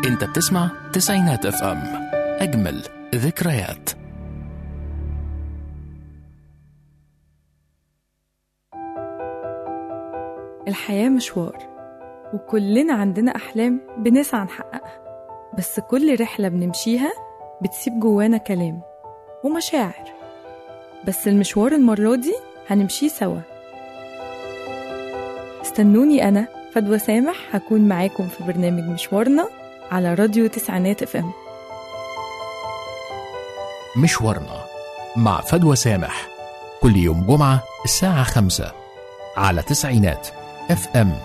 انت بتسمع تسعينات اف ام اجمل ذكريات الحياة مشوار وكلنا عندنا أحلام بنسعى نحققها بس كل رحلة بنمشيها بتسيب جوانا كلام ومشاعر بس المشوار المرة دي هنمشيه سوا استنوني أنا فدوى سامح هكون معاكم في برنامج مشوارنا على راديو تسعينات اف ام مشوارنا مع فدوى سامح كل يوم جمعة الساعة خمسة على تسعينات اف ام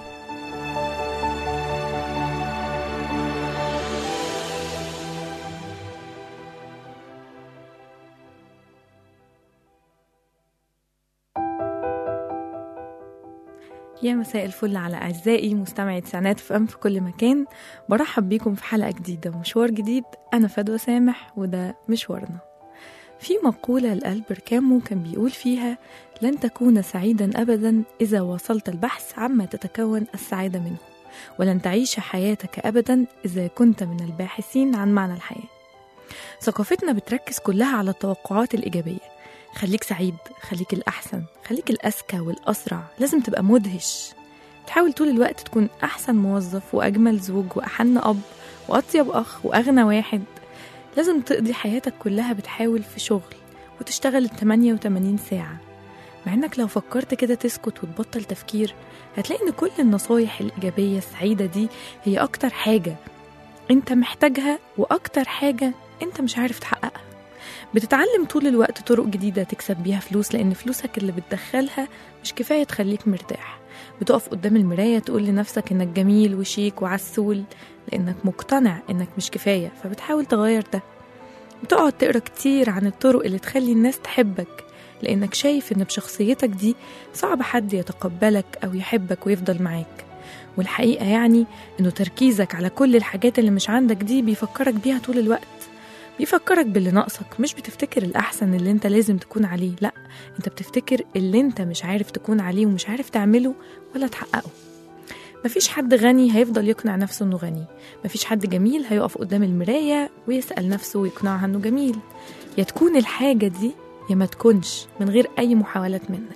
يا مساء الفل على أعزائي مستمعي تسعينات في أم في كل مكان برحب بيكم في حلقة جديدة ومشوار جديد أنا فدوى سامح وده مشوارنا في مقولة لألبر كامو كان بيقول فيها لن تكون سعيدا أبدا إذا واصلت البحث عما تتكون السعادة منه ولن تعيش حياتك أبدا إذا كنت من الباحثين عن معنى الحياة ثقافتنا بتركز كلها على التوقعات الإيجابية خليك سعيد خليك الأحسن خليك الأذكى والأسرع لازم تبقى مدهش تحاول طول الوقت تكون أحسن موظف وأجمل زوج وأحن أب وأطيب أخ وأغنى واحد لازم تقضي حياتك كلها بتحاول في شغل وتشتغل ال 88 ساعة مع إنك لو فكرت كده تسكت وتبطل تفكير هتلاقي إن كل النصايح الإيجابية السعيدة دي هي أكتر حاجة أنت محتاجها وأكتر حاجة أنت مش عارف تحققها بتتعلم طول الوقت طرق جديدة تكسب بيها فلوس لأن فلوسك اللي بتدخلها مش كفاية تخليك مرتاح بتقف قدام المراية تقول لنفسك إنك جميل وشيك وعسول لأنك مقتنع إنك مش كفاية فبتحاول تغير ده بتقعد تقرا كتير عن الطرق اللي تخلي الناس تحبك لأنك شايف إن بشخصيتك دي صعب حد يتقبلك أو يحبك ويفضل معاك والحقيقة يعني إنه تركيزك على كل الحاجات اللي مش عندك دي بيفكرك بيها طول الوقت بيفكرك باللي ناقصك مش بتفتكر الأحسن اللي انت لازم تكون عليه لأ انت بتفتكر اللي انت مش عارف تكون عليه ومش عارف تعمله ولا تحققه مفيش حد غني هيفضل يقنع نفسه انه غني مفيش حد جميل هيقف قدام المراية ويسأل نفسه ويقنعها انه جميل يا تكون الحاجة دي يا ما تكونش من غير أي محاولات منك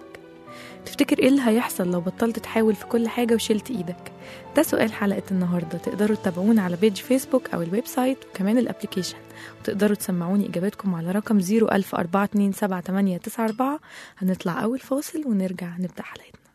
تفتكر ايه اللي هيحصل لو بطلت تحاول في كل حاجة وشلت ايدك ده سؤال حلقة النهاردة تقدروا تتابعونا على بيج فيسبوك أو الويب سايت وكمان الابليكيشن وتقدروا تسمعوني إجاباتكم على رقم 010427894 هنطلع أول فاصل ونرجع نبدأ حلقتنا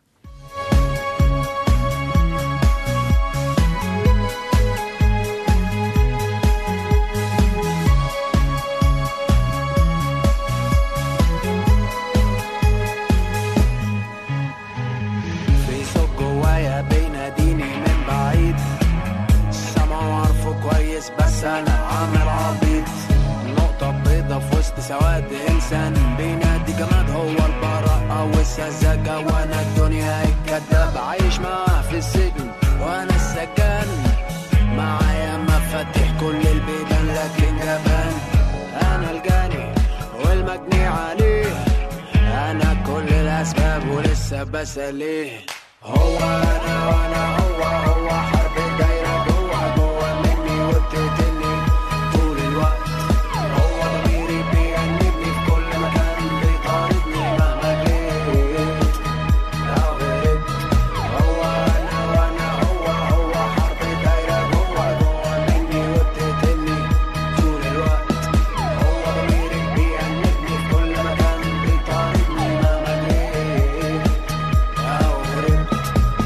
في صوت جوايا بيناديني من بعيد سامعه وعارفه كويس بس انا عامل عبيط نقطة بيضة في وسط سواد انسان بينادي جماد هو البراءة والسذاجة وانا الدنيا الكداب عايش معاه في السجن وانا السجان معايا مفاتيح كل البيبان لكن جبان انا الجاني والمجني عليه انا كل الاسباب ولسه بسأليه هو انا وانا هو هو حرب دايره جوه جوه مني وبتقتلني طول الوقت هو ضميري بيأنبني في كل مكان بيطاردني مهما جيت او غرقت هو انا وانا هو هو حرب دايره جوه جوه مني وبتقتلني طول الوقت هو ضميري بيأنبني في كل مكان بيطاردني مهما جيت او غرقت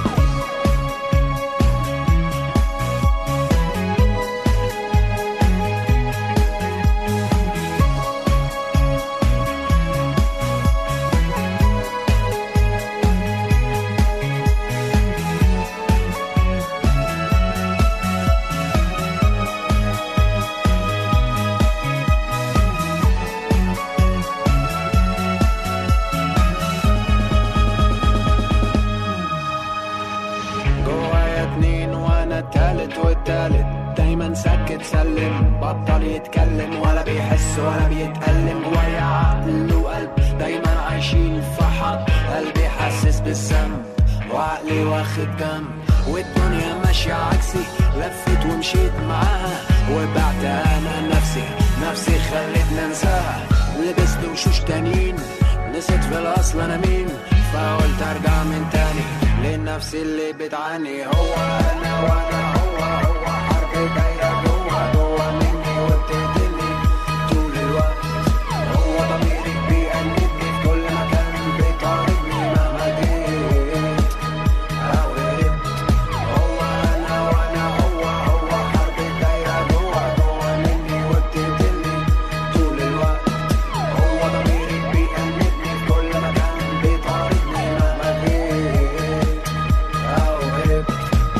جوايا اتنين وانا التالت والتالت دايما ساكت سلم بطل يتكلم ولا بيحس ولا بيتألم جوايا عقل وقلب دايما عايشين في حق قلبي حاسس بالذنب وعقلي واخد جنب والدنيا ماشية عكسي لفت ومشيت معاها وبعت انا نفسي نفسي خلتني انساها لبست وشوش تانيين نسيت في الاصل انا مين فقلت ارجع من تاني لنفسي اللي بتعاني هو انا وانا هو هو حرب دايره جوه جوه مني وبتقتلني طول الوقت هو ضميري بيأنبني في كل مكان بيطاردني مهما جيت أو هربت هو أنا وأنا هو هو حرب دايرة جوه جوه مني وبتقتلني طول الوقت هو ضميري بيأنبني في كل مكان بيطاردني مهما جيت أو هربت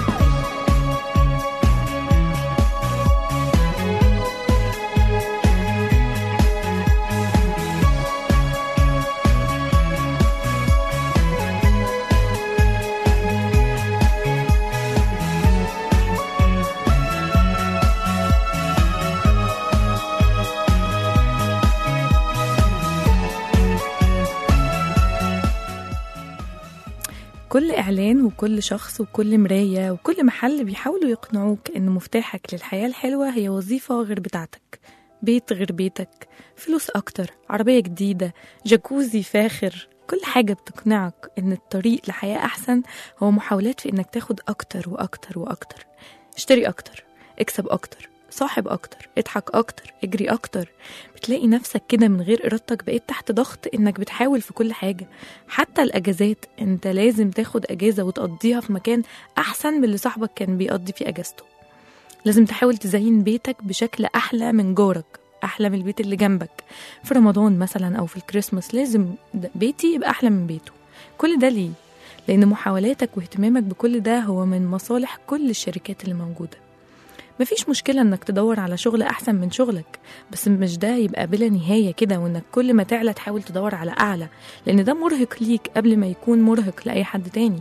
كل إعلان وكل شخص وكل مراية وكل محل بيحاولوا يقنعوك إن مفتاحك للحياة الحلوة هي وظيفة غير بتاعتك بيت غير بيتك فلوس أكتر عربية جديدة جاكوزي فاخر كل حاجة بتقنعك إن الطريق لحياة أحسن هو محاولات في إنك تاخد أكتر وأكتر وأكتر اشتري أكتر اكسب أكتر صاحب أكتر اضحك أكتر اجري أكتر بتلاقي نفسك كده من غير إرادتك بقيت تحت ضغط إنك بتحاول في كل حاجة حتى الأجازات أنت لازم تاخد أجازة وتقضيها في مكان أحسن من اللي صاحبك كان بيقضي فيه أجازته لازم تحاول تزين بيتك بشكل أحلى من جارك أحلى من البيت اللي جنبك في رمضان مثلا أو في الكريسماس لازم د- بيتي يبقى أحلى من بيته كل ده ليه؟ لأن محاولاتك واهتمامك بكل ده هو من مصالح كل الشركات اللي موجودة مفيش مشكلة إنك تدور على شغل أحسن من شغلك بس مش ده يبقى بلا نهاية كده وإنك كل ما تعلى تحاول تدور على أعلى لأن ده مرهق ليك قبل ما يكون مرهق لأي حد تاني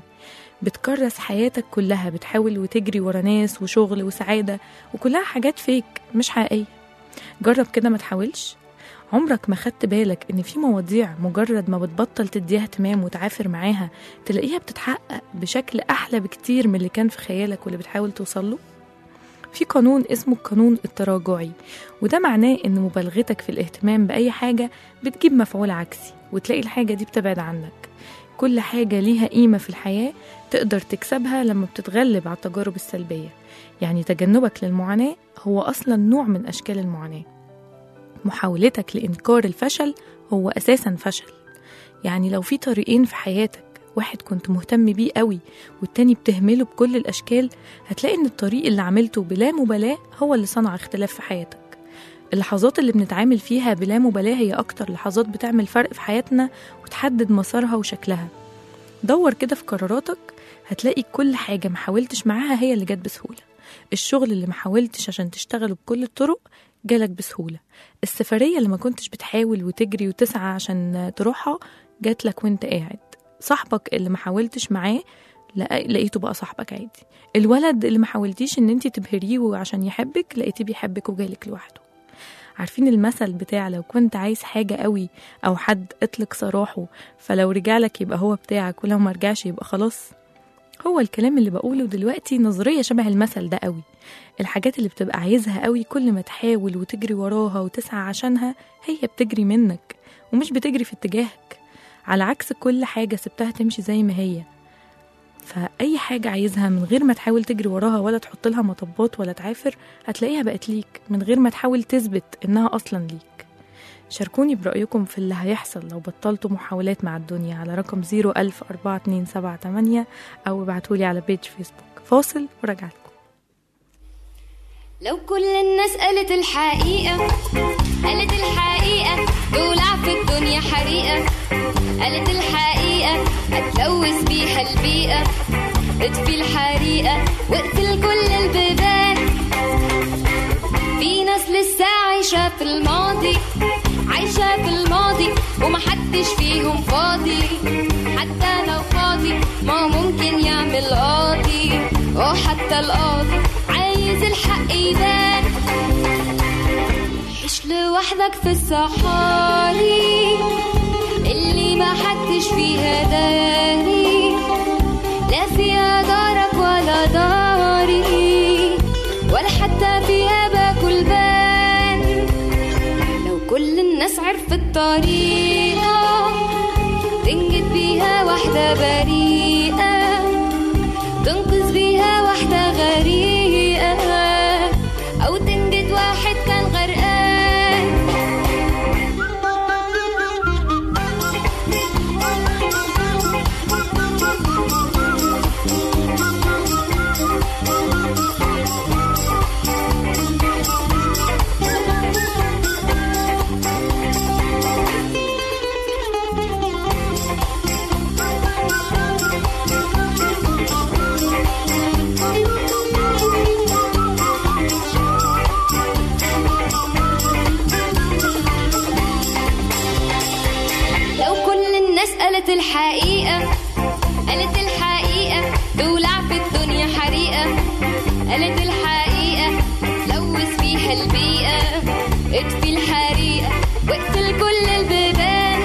بتكرس حياتك كلها بتحاول وتجري ورا ناس وشغل وسعادة وكلها حاجات فيك مش حقيقية جرب كده ما تحاولش عمرك ما خدت بالك ان في مواضيع مجرد ما بتبطل تديها اهتمام وتعافر معاها تلاقيها بتتحقق بشكل احلى بكتير من اللي كان في خيالك واللي بتحاول توصله في قانون اسمه القانون التراجعي وده معناه ان مبالغتك في الاهتمام باي حاجه بتجيب مفعول عكسي وتلاقي الحاجه دي بتبعد عنك كل حاجه ليها قيمه في الحياه تقدر تكسبها لما بتتغلب على التجارب السلبيه يعني تجنبك للمعاناه هو اصلا نوع من اشكال المعاناه محاولتك لإنكار الفشل هو أساسا فشل يعني لو في طريقين في حياتك واحد كنت مهتم بيه قوي والتاني بتهمله بكل الأشكال هتلاقي إن الطريق اللي عملته بلا مبالاة هو اللي صنع اختلاف في حياتك اللحظات اللي بنتعامل فيها بلا مبالاة هي أكتر لحظات بتعمل فرق في حياتنا وتحدد مسارها وشكلها دور كده في قراراتك هتلاقي كل حاجة محاولتش معاها هي اللي جت بسهولة الشغل اللي محاولتش عشان تشتغله بكل الطرق جالك بسهولة السفرية اللي ما كنتش بتحاول وتجري وتسعى عشان تروحها جات لك وانت قاعد صاحبك اللي ما حاولتش معاه لقى- لقيته بقى صاحبك عادي الولد اللي ما حاولتيش ان انت تبهريه عشان يحبك لقيتيه بيحبك وجالك لوحده عارفين المثل بتاع لو كنت عايز حاجة قوي أو حد اطلق سراحه فلو رجعلك يبقى هو بتاعك ولو ما رجعش يبقى خلاص هو الكلام اللي بقوله دلوقتي نظرية شبه المثل ده قوي الحاجات اللي بتبقى عايزها قوي كل ما تحاول وتجري وراها وتسعى عشانها هي بتجري منك ومش بتجري في اتجاهك على عكس كل حاجة سبتها تمشي زي ما هي فأي حاجة عايزها من غير ما تحاول تجري وراها ولا تحط لها مطبات ولا تعافر هتلاقيها بقت ليك من غير ما تحاول تثبت إنها أصلا ليك شاركوني برأيكم في اللي هيحصل لو بطلتوا محاولات مع الدنيا على رقم 0104278 أو ابعتولي على بيج فيسبوك فاصل وراجع لكم لو كل الناس قالت الحقيقة قالت الحقيقة تولع في الدنيا حريقة قالت الحقيقة هتلوث بيها البيئة اطفي الحريقة واقفل كل البيبان في ناس لسه عايشة في الماضي عايشة في الماضي ومحدش فيهم فاضي حتى لو فاضي ما هو ممكن يعمل قاضي اه حتى القاضي عايز الحق يبان عيش لوحدك في الصحاري اللي ما حدش فيها داري لا فيها دارك ولا داري ولا حتى فيها باكل بان لو كل الناس عرفت طريقة تنجد بيها واحدة بريئة تنقذ بيها واحدة غريقة أو تنجد واحد كان غرقان لو كل الناس قالت الحقيقة قالت الحقيقة تولع في الدنيا حريقة قالت الحقيقة لوث فيها البيئة اطفي الحريقة واقتل كل البيبان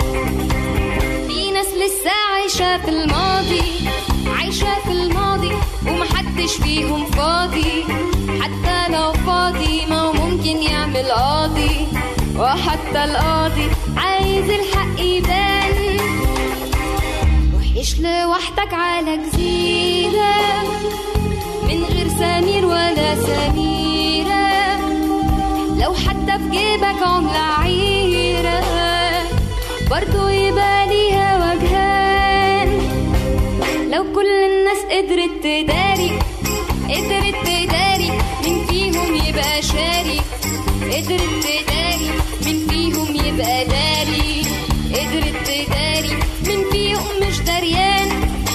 في ناس لسه عايشة في الماضي عايشة في الماضي ومحدش فيهم فاضي حتى لو فاضي ما هو ممكن يعمل قاضي وحتى القاضي عايز الحق يبان روح عيش لوحدك على جزيرة من غير سمير ولا سميرة لو حتى في جيبك عملة عيرة برضو يبقى ليها وجهان لو كل الناس قدرت تداري قدرت تداري مين فيهم يبقى شاري قدرت تداري مين فيهم يبقى داري قدرت تداري مين فيهم مش دريان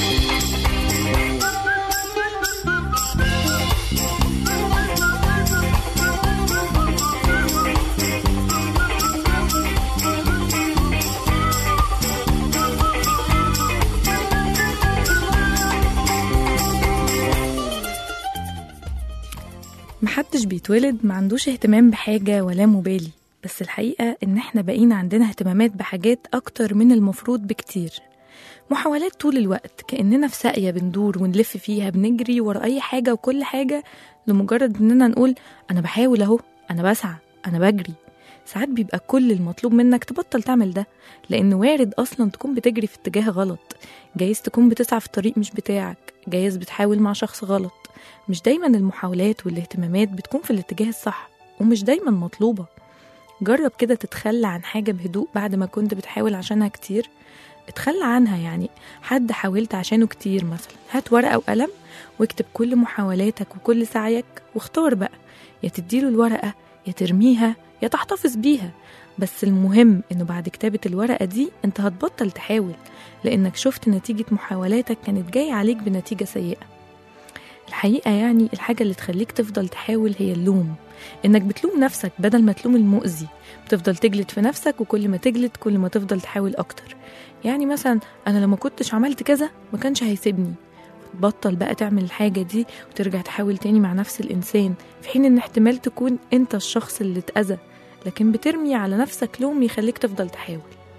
محدش بيتولد ما عندوش اهتمام بحاجة ولا مبالي بس الحقيقة إن إحنا بقينا عندنا اهتمامات بحاجات أكتر من المفروض بكتير محاولات طول الوقت كأننا في ساقية بندور ونلف فيها بنجري ورا أي حاجة وكل حاجة لمجرد إننا نقول أنا بحاول أهو أنا بسعى أنا بجري ساعات بيبقى كل المطلوب منك تبطل تعمل ده لأن وارد أصلا تكون بتجري في اتجاه غلط جايز تكون بتسعى في طريق مش بتاعك جايز بتحاول مع شخص غلط مش دايما المحاولات والاهتمامات بتكون في الاتجاه الصح ومش دايما مطلوبة جرب كده تتخلى عن حاجة بهدوء بعد ما كنت بتحاول عشانها كتير اتخلى عنها يعني حد حاولت عشانه كتير مثلا هات ورقة وقلم واكتب كل محاولاتك وكل سعيك واختار بقى يا تديله الورقة يا ترميها يا تحتفظ بيها بس المهم انه بعد كتابة الورقة دي انت هتبطل تحاول لانك شفت نتيجة محاولاتك كانت جاية عليك بنتيجة سيئة الحقيقة يعني الحاجة اللي تخليك تفضل تحاول هي اللوم إنك بتلوم نفسك بدل ما تلوم المؤذي بتفضل تجلد في نفسك وكل ما تجلد كل ما تفضل تحاول أكتر يعني مثلا أنا لما كنتش عملت كذا ما كانش هيسيبني بطل بقى تعمل الحاجة دي وترجع تحاول تاني مع نفس الإنسان في حين إن احتمال تكون أنت الشخص اللي اتأذى لكن بترمي على نفسك لوم يخليك تفضل تحاول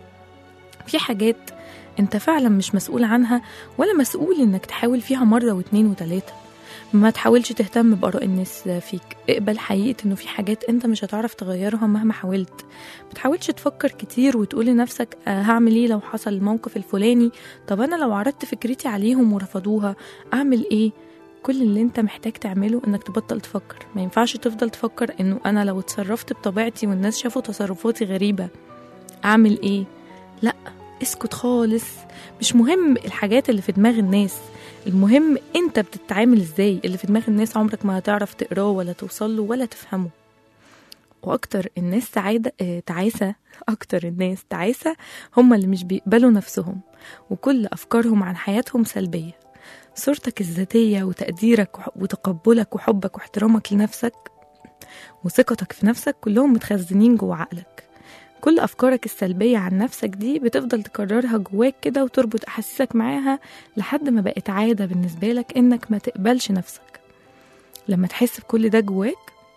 في حاجات انت فعلا مش مسؤول عنها ولا مسؤول انك تحاول فيها مرة واتنين وتلاتة ما تحاولش تهتم بآراء الناس فيك اقبل حقيقة انه في حاجات انت مش هتعرف تغيرها مهما حاولت بتحاولش تفكر كتير وتقول لنفسك آه، هعمل ايه لو حصل الموقف الفلاني طب انا لو عرضت فكرتي عليهم ورفضوها اعمل ايه كل اللي انت محتاج تعمله انك تبطل تفكر ما ينفعش تفضل تفكر انه انا لو اتصرفت بطبيعتي والناس شافوا تصرفاتي غريبة اعمل ايه لا اسكت خالص مش مهم الحاجات اللي في دماغ الناس المهم انت بتتعامل ازاي اللي في دماغ الناس عمرك ما هتعرف تقراه ولا توصل له ولا تفهمه واكتر الناس سعادة اه تعاسة اكتر الناس تعاسة هم اللي مش بيقبلوا نفسهم وكل افكارهم عن حياتهم سلبية صورتك الذاتية وتقديرك وح- وتقبلك وحبك واحترامك لنفسك وثقتك في نفسك كلهم متخزنين جوه عقلك كل أفكارك السلبية عن نفسك دي بتفضل تكررها جواك كده وتربط أحاسيسك معاها لحد ما بقت عادة بالنسبة لك إنك ما تقبلش نفسك لما تحس بكل ده جواك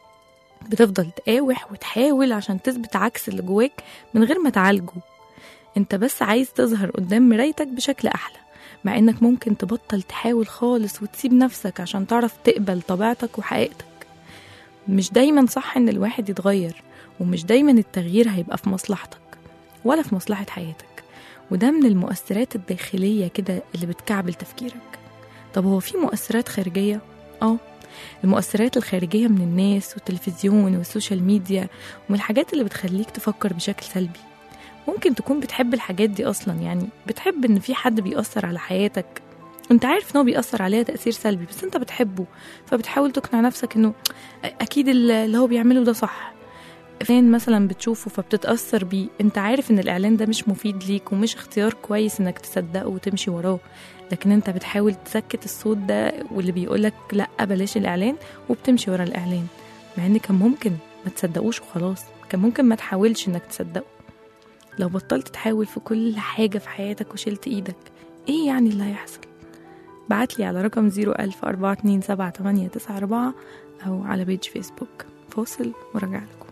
بتفضل تقاوح وتحاول عشان تثبت عكس اللي جواك من غير ما تعالجه انت بس عايز تظهر قدام مرايتك بشكل أحلى مع انك ممكن تبطل تحاول خالص وتسيب نفسك عشان تعرف تقبل طبيعتك وحقيقتك مش دايما صح ان الواحد يتغير ومش دايما التغيير هيبقى في مصلحتك ولا في مصلحة حياتك وده من المؤثرات الداخلية كده اللي بتكعبل تفكيرك طب هو في مؤثرات خارجية؟ اه المؤثرات الخارجية من الناس والتلفزيون والسوشيال ميديا ومن الحاجات اللي بتخليك تفكر بشكل سلبي ممكن تكون بتحب الحاجات دي أصلا يعني بتحب إن في حد بيأثر على حياتك انت عارف ان هو بيأثر عليها تأثير سلبي بس انت بتحبه فبتحاول تقنع نفسك انه اكيد اللي هو بيعمله ده صح فين مثلا بتشوفه فبتتأثر بيه انت عارف ان الاعلان ده مش مفيد ليك ومش اختيار كويس انك تصدقه وتمشي وراه لكن انت بتحاول تسكت الصوت ده واللي بيقولك لا بلاش الاعلان وبتمشي ورا الاعلان مع ان كان ممكن ما تصدقوش وخلاص كان ممكن ما تحاولش انك تصدقه لو بطلت تحاول في كل حاجة في حياتك وشلت ايدك ايه يعني اللي هيحصل بعتلي على رقم 010427894 أو على بيج فيسبوك فاصل وراجع لكم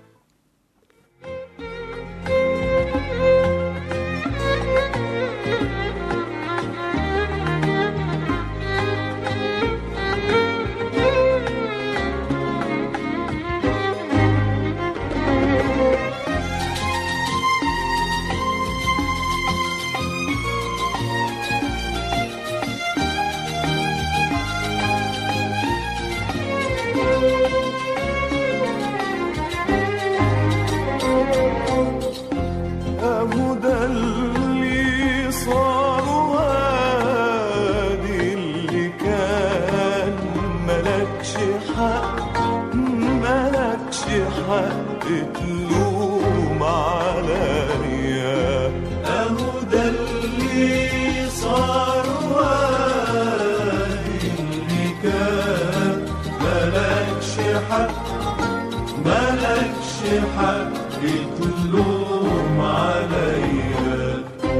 أهو ده اللي صار وادي اللي كان ملكش حق ملكش حق تلوم عليا أهو ده اللي صار وادي اللي كان ملكش حق ملكش حق تلوم عليا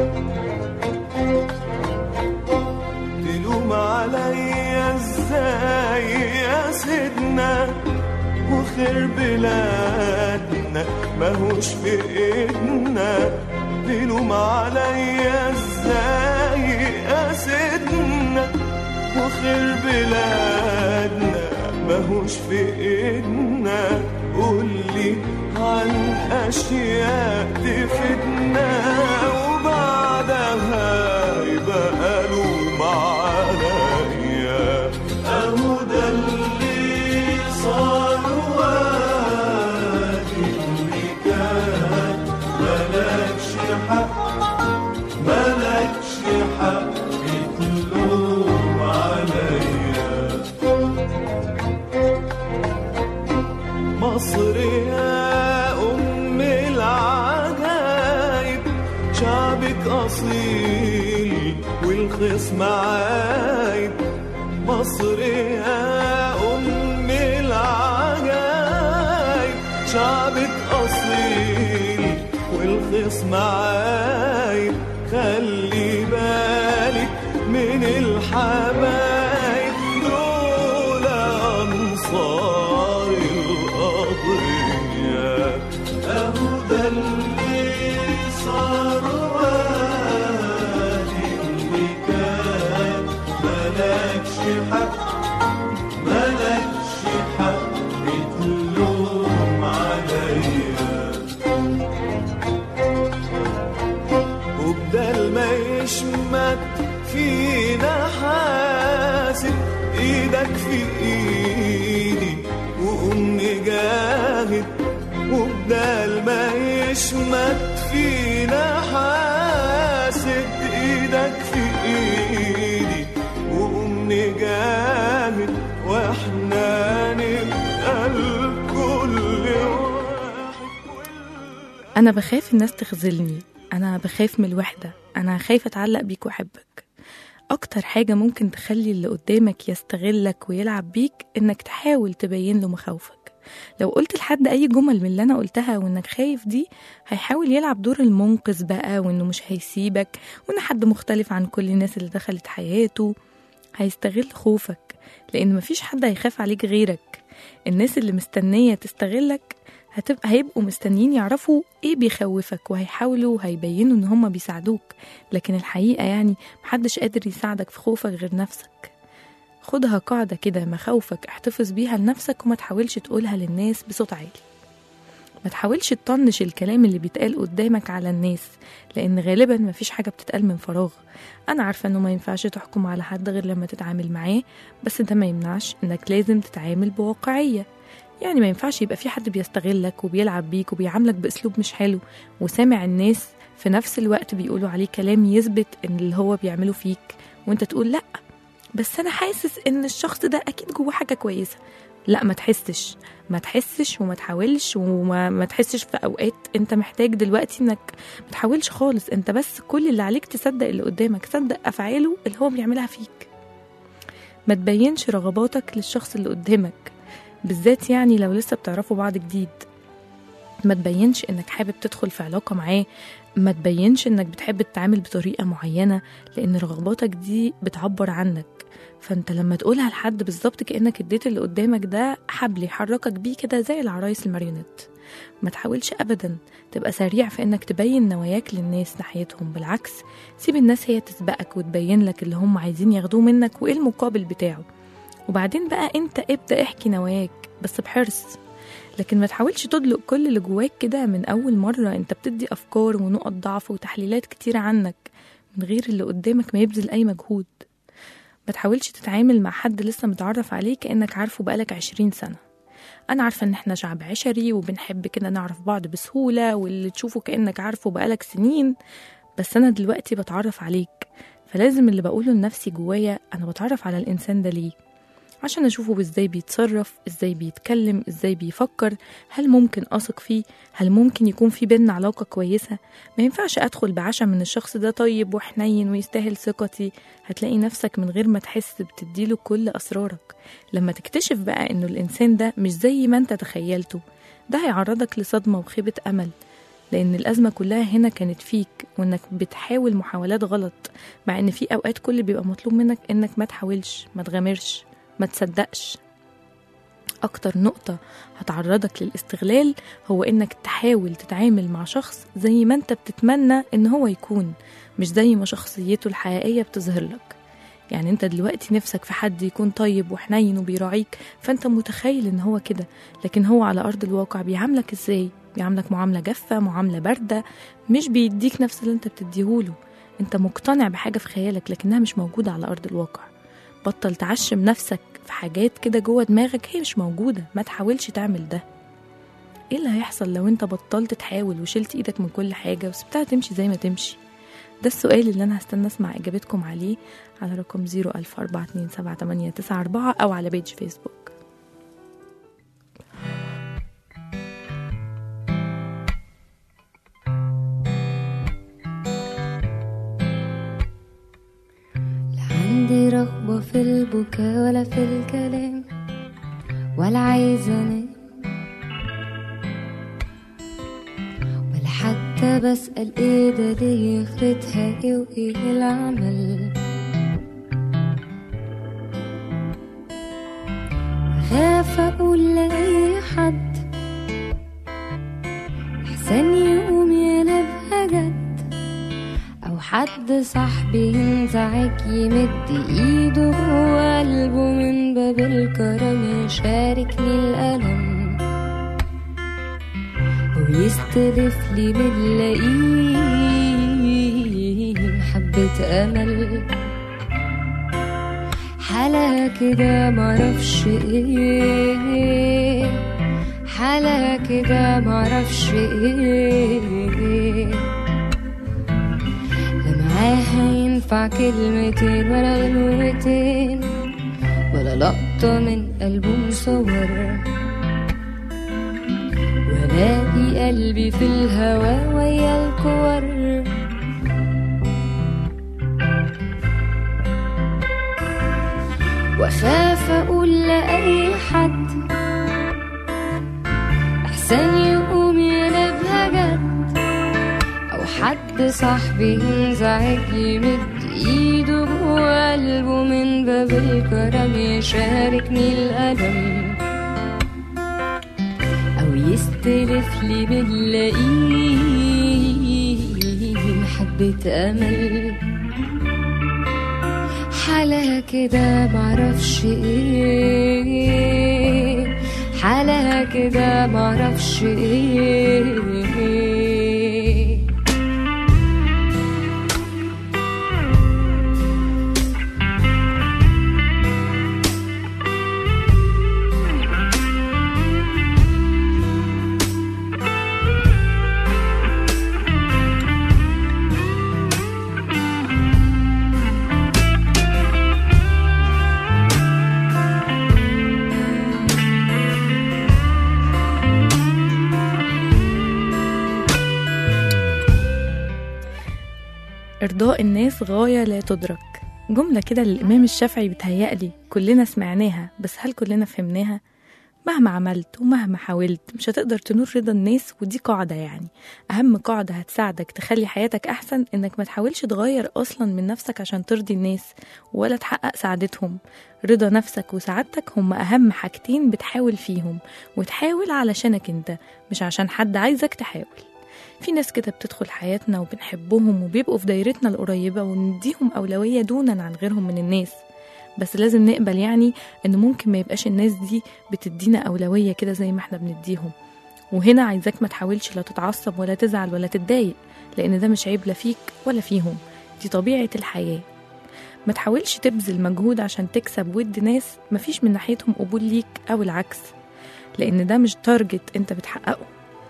تلوم عليا ازاي يا سيدنا وخير بلادنا ماهوش في ايدنا تلوم عليا ازاي يا سيدنا وخير بلادنا ماهوش في ايدنا قولي عن اشياء تفيدنا وبعدها يبقى لوم عليا اهو ده اللي صار وادي اللي كان ملكش حق ملكش حق تلوم عليا مصر يا أم العجايب شعبك أصيل والخصم عايب مصر يا أم العجايب شعبك أصيل والخصم عايب خلي بالك من الحبايب دول أنصار الأغنياء أهو ده اللي صار وادي اللي كان ملكش حق ملكش حق تلوم عليا وبدل ما يشمت فينا حاسب ايدك في ايدي وقوم نجاهد وبدل ما يشمت فينا حاسد ايدك في ايدي وقوم نجاهد واحنا نبقى الكل واحد أنا بخاف الناس تخذلني أنا بخاف من الوحدة أنا خايفة أتعلق بيك وأحبك أكتر حاجة ممكن تخلي اللي قدامك يستغلك ويلعب بيك إنك تحاول تبين له مخاوفك لو قلت لحد أي جمل من اللي أنا قلتها وإنك خايف دي هيحاول يلعب دور المنقذ بقى وإنه مش هيسيبك وإن حد مختلف عن كل الناس اللي دخلت حياته هيستغل خوفك لأن مفيش حد هيخاف عليك غيرك الناس اللي مستنية تستغلك هتبقى هيبقوا مستنيين يعرفوا ايه بيخوفك وهيحاولوا هيبينوا ان هما بيساعدوك لكن الحقيقة يعني محدش قادر يساعدك في خوفك غير نفسك خدها قاعدة كده مخاوفك احتفظ بيها لنفسك وما تحاولش تقولها للناس بصوت عالي ما تحاولش تطنش الكلام اللي بيتقال قدامك على الناس لان غالبا مفيش حاجة بتتقال من فراغ انا عارفة انه ما ينفعش تحكم على حد غير لما تتعامل معاه بس ده ما يمنعش انك لازم تتعامل بواقعية يعني ما ينفعش يبقى في حد بيستغلك وبيلعب بيك وبيعاملك باسلوب مش حلو وسامع الناس في نفس الوقت بيقولوا عليه كلام يثبت ان اللي هو بيعمله فيك وانت تقول لا بس انا حاسس ان الشخص ده اكيد جواه حاجه كويسه لا ما تحسش ما تحسش وما تحاولش وما ما تحسش في اوقات انت محتاج دلوقتي انك ما تحاولش خالص انت بس كل اللي عليك تصدق اللي قدامك صدق افعاله اللي هو بيعملها فيك ما تبينش رغباتك للشخص اللي قدامك بالذات يعني لو لسه بتعرفوا بعض جديد ما تبينش انك حابب تدخل في علاقة معاه ما تبينش انك بتحب تتعامل بطريقة معينة لان رغباتك دي بتعبر عنك فانت لما تقولها لحد بالظبط كانك اديت اللي قدامك ده حبل يحركك بيه كده زي العرايس الماريونيت ما تحاولش ابدا تبقى سريع في انك تبين نواياك للناس ناحيتهم بالعكس سيب الناس هي تسبقك وتبين لك اللي هم عايزين ياخدوه منك وايه المقابل بتاعه وبعدين بقى انت ابدا احكي نواياك بس بحرص لكن ما تحاولش تدلق كل اللي جواك كده من اول مره انت بتدي افكار ونقط ضعف وتحليلات كتير عنك من غير اللي قدامك ما يبذل اي مجهود ما تحاولش تتعامل مع حد لسه متعرف عليه كأنك عارفه بقالك عشرين سنة أنا عارفة إن إحنا شعب عشري وبنحب كده نعرف بعض بسهولة واللي تشوفه كأنك عارفه بقالك سنين بس أنا دلوقتي بتعرف عليك فلازم اللي بقوله لنفسي جوايا أنا بتعرف على الإنسان ده ليه عشان أشوفه إزاي بيتصرف إزاي بيتكلم إزاي بيفكر هل ممكن أثق فيه هل ممكن يكون في بينا علاقة كويسة ما ينفعش أدخل بعشم من الشخص ده طيب وحنين ويستاهل ثقتي هتلاقي نفسك من غير ما تحس بتديله كل أسرارك لما تكتشف بقى إنه الإنسان ده مش زي ما أنت تخيلته ده هيعرضك لصدمة وخيبة أمل لأن الأزمة كلها هنا كانت فيك وإنك بتحاول محاولات غلط مع إن في أوقات كل بيبقى مطلوب منك إنك ما تحاولش ما تغامرش ما تصدقش أكتر نقطة هتعرضك للاستغلال هو إنك تحاول تتعامل مع شخص زي ما أنت بتتمنى إن هو يكون مش زي ما شخصيته الحقيقية بتظهر لك يعني انت دلوقتي نفسك في حد يكون طيب وحنين وبيراعيك فانت متخيل ان هو كده لكن هو على ارض الواقع بيعاملك ازاي بيعاملك معاملة جافة معاملة باردة مش بيديك نفس اللي انت بتديهوله انت مقتنع بحاجة في خيالك لكنها مش موجودة على ارض الواقع بطل تعشم نفسك في حاجات كده جوه دماغك هي مش موجودة ما تحاولش تعمل ده ايه اللي هيحصل لو انت بطلت تحاول وشلت ايدك من كل حاجة وسبتها تمشي زي ما تمشي ده السؤال اللي انا هستنى اسمع اجابتكم عليه على رقم 004278994 او على بيج فيسبوك لا عندي رغبة في البكاء ولا في الكلام ولا عايزة انام ولا حتى بسأل ايه ده ليه اخرتها ايه وايه العمل خاف اقول لاي حد احسن يقوم ينبه جد او حد صاحبي ينزعج يمد ايده جوه قلبه من باب الكرم يشاركني الالم ويستلف لي من لاقيه حبة امل حالة كده معرفش ايه حالة كده معرفش ايه لا معاها ينفع كلمتين ولا غنوتين ولا لقطة من ألبوم صور والاقي قلبي في الهوا ويا الكور واخاف اقول لاي حد احسن يقوم ينبه جد او حد صاحبي ينزعج يمد ايده جوه قلبه من باب الكرم يشاركني الالم او ويستلف لي بنلاقيه حبة أمل حالها كده معرفش ايه حالها كده معرفش ايه إرضاء الناس غاية لا تدرك جملة كده للإمام الشافعي بتهيألي كلنا سمعناها بس هل كلنا فهمناها؟ مهما عملت ومهما حاولت مش هتقدر تنور رضا الناس ودي قاعدة يعني أهم قاعدة هتساعدك تخلي حياتك أحسن إنك ما تحاولش تغير أصلا من نفسك عشان ترضي الناس ولا تحقق سعادتهم رضا نفسك وسعادتك هم أهم حاجتين بتحاول فيهم وتحاول علشانك أنت مش عشان حد عايزك تحاول في ناس كده بتدخل حياتنا وبنحبهم وبيبقوا في دايرتنا القريبة ونديهم أولوية دونا عن غيرهم من الناس بس لازم نقبل يعني إن ممكن ما يبقاش الناس دي بتدينا أولوية كده زي ما احنا بنديهم وهنا عايزاك ما تحاولش لا تتعصب ولا تزعل ولا تتضايق لأن ده مش عيب لا فيك ولا فيهم دي طبيعة الحياة ما تحاولش تبذل مجهود عشان تكسب ود ناس مفيش من ناحيتهم قبول ليك أو العكس لأن ده مش تارجت أنت بتحققه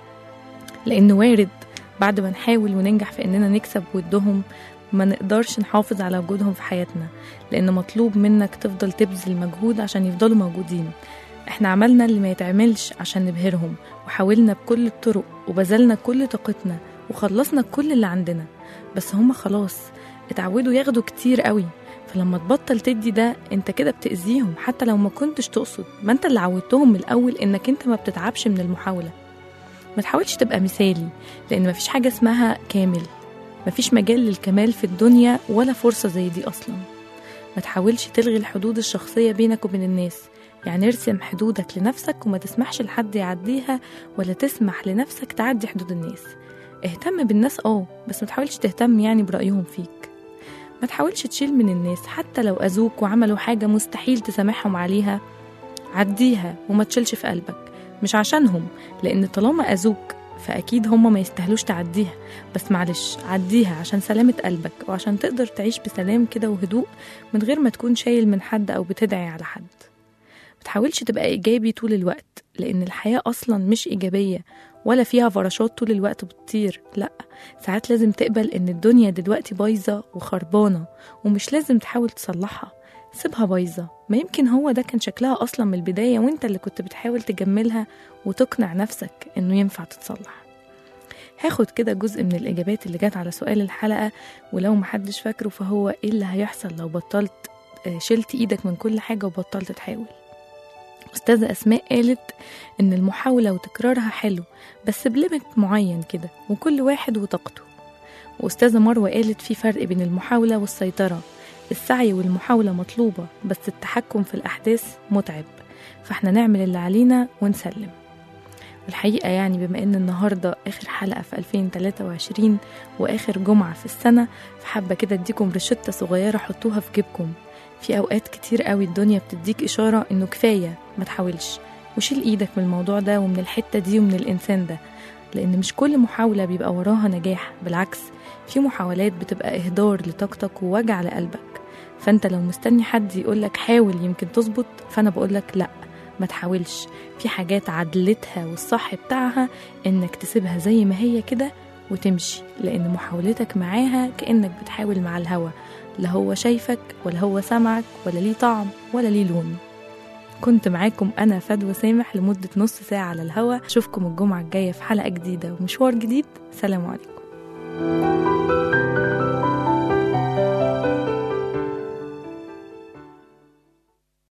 لأن وارد بعد ما نحاول وننجح في إننا نكسب ودهم ما نقدرش نحافظ على وجودهم في حياتنا لأن مطلوب منك تفضل تبذل مجهود عشان يفضلوا موجودين احنا عملنا اللي ما يتعملش عشان نبهرهم وحاولنا بكل الطرق وبذلنا كل طاقتنا وخلصنا كل اللي عندنا بس هم خلاص اتعودوا ياخدوا كتير قوي فلما تبطل تدي ده انت كده بتأذيهم حتى لو ما كنتش تقصد ما انت اللي عودتهم من الأول انك انت ما بتتعبش من المحاولة ما تحاولش تبقى مثالي لأن مفيش حاجة اسمها كامل مفيش مجال للكمال في الدنيا ولا فرصة زي دي أصلا ما تحاولش تلغي الحدود الشخصية بينك وبين الناس يعني ارسم حدودك لنفسك وما تسمحش لحد يعديها ولا تسمح لنفسك تعدي حدود الناس اهتم بالناس اه بس ما تحاولش تهتم يعني برأيهم فيك ما تحاولش تشيل من الناس حتى لو أذوك وعملوا حاجة مستحيل تسامحهم عليها عديها وما تشيلش في قلبك مش عشانهم لأن طالما أذوك فأكيد هما ما يستاهلوش تعديها بس معلش عديها عشان سلامة قلبك وعشان تقدر تعيش بسلام كده وهدوء من غير ما تكون شايل من حد أو بتدعي على حد متحاولش تبقى إيجابي طول الوقت لأن الحياة أصلا مش إيجابية ولا فيها فراشات طول الوقت بتطير لأ ساعات لازم تقبل إن الدنيا دلوقتي بايظة وخربانة ومش لازم تحاول تصلحها سيبها بايظة ما يمكن هو ده كان شكلها أصلا من البداية وانت اللي كنت بتحاول تجملها وتقنع نفسك إنه ينفع تتصلح هاخد كده جزء من الإجابات اللي جات على سؤال الحلقة ولو محدش فاكره فهو إيه اللي هيحصل لو بطلت آه، شلت إيدك من كل حاجة وبطلت تحاول أستاذة أسماء قالت إن المحاولة وتكرارها حلو بس بليمت معين كده وكل واحد وطاقته وأستاذة مروة قالت في فرق بين المحاولة والسيطرة السعي والمحاولة مطلوبة بس التحكم في الأحداث متعب فاحنا نعمل اللي علينا ونسلم والحقيقة يعني بما إن النهاردة آخر حلقة في 2023 وآخر جمعة في السنة فحابة كده أديكم روشتة صغيرة حطوها في جيبكم في أوقات كتير قوي الدنيا بتديك إشارة إنه كفاية ما تحاولش وشيل إيدك من الموضوع ده ومن الحتة دي ومن الإنسان ده لأن مش كل محاولة بيبقى وراها نجاح بالعكس في محاولات بتبقى إهدار لطاقتك ووجع لقلبك فأنت لو مستني حد يقولك حاول يمكن تظبط فأنا بقولك لأ ما تحاولش في حاجات عدلتها والصح بتاعها إنك تسيبها زي ما هي كده وتمشي لأن محاولتك معاها كأنك بتحاول مع الهوا لا هو شايفك ولا هو سمعك ولا ليه طعم ولا ليه لون كنت معاكم أنا فدوى سامح لمدة نص ساعة على الهوا أشوفكم الجمعة الجاية في حلقة جديدة ومشوار جديد سلام عليكم